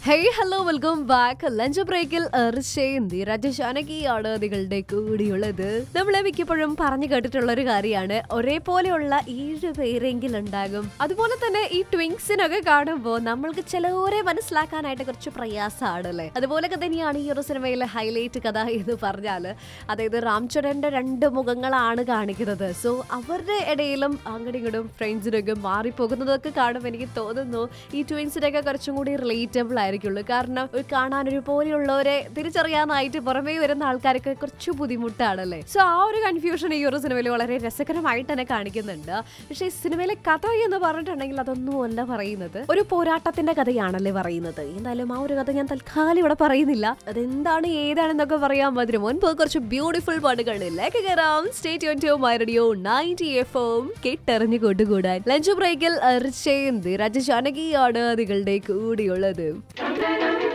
hey hello welcome back lunch ബ്രേക്കിൽ ഋഷേന്തി രജശാനകിയാണ് നിങ്ങളുടെ കൂടിയുള്ളത് നമ്മളെ മിക്കപ്പോഴും പറഞ്ഞു കേട്ടിട്ടുള്ള ഒരു കാര്യമാണ് ഒരേപോലെയുള്ള ഏഴ് പേരെങ്കിലും ഉണ്ടാകും അതുപോലെ തന്നെ ഈ ട്വിങ്സിനൊക്കെ കാണുമ്പോൾ നമ്മൾക്ക് ചിലവരെ മനസ്സിലാക്കാനായിട്ട് കുറച്ച് പ്രയാസമാണ് അല്ലേ അതുപോലൊക്കെ തന്നെയാണ് ഈ ഒരു സിനിമയിലെ ഹൈലൈറ്റ് കഥ എന്ന് പറഞ്ഞാൽ അതായത് രാംചരന്റെ രണ്ട് മുഖങ്ങളാണ് കാണിക്കുന്നത് സോ അവരുടെ ഇടയിലും അങ്ങോട്ടും ഇങ്ങോട്ടും ഫ്രണ്ട്സിനൊക്കെ മാറിപ്പോകുന്നതൊക്കെ കാണുമ്പോൾ എനിക്ക് തോന്നുന്നു ഈ ട്വിൻസിനൊക്കെ കുറച്ചും കൂടി റിലേറ്റബിൾ ആയിരിക്കുള്ളൂ കാരണം ഒരു കാണാൻ ഒരു പോലെയുള്ളവരെ തിരിച്ചറിയാനായിട്ട് പുറമേ വരുന്ന ആൾക്കാർക്ക് കുറച്ച് ബുദ്ധിമുട്ടാണല്ലേ സോ ആ ഒരു കൺഫ്യൂഷൻ ഈ ഒരു സിനിമയിൽ വളരെ രസകരമായിട്ട് തന്നെ കാണിക്കുന്നുണ്ട് പക്ഷേ ഈ സിനിമയിലെ കഥ എന്ന് പറഞ്ഞിട്ടുണ്ടെങ്കിൽ അതൊന്നും അല്ല പറയുന്നത് ഒരു പോരാട്ടത്തിന്റെ കഥയാണല്ലേ പറയുന്നത് എന്തായാലും ആ ഒരു കഥ ഞാൻ തൽക്കാലം ഇവിടെ പറയുന്നില്ല അതെന്താണ് ഏതാണെന്നൊക്കെ പറയാൻ മധുരം മുൻപ് കുറച്ച് ബ്യൂട്ടിഫുൾ പാട്ടുകളിലേക്ക് കയറാം state twenty my radio ninety F ഓം കെട്ടറിഞ്ഞു കൊണ്ടുകൂടാൻ ലഞ്ച് ബ്രേക്കിൽ അർച്ചയന്തി രാജ ജാനകിയാണ് നിങ്ങളുടെ കൂടിയുള്ളത്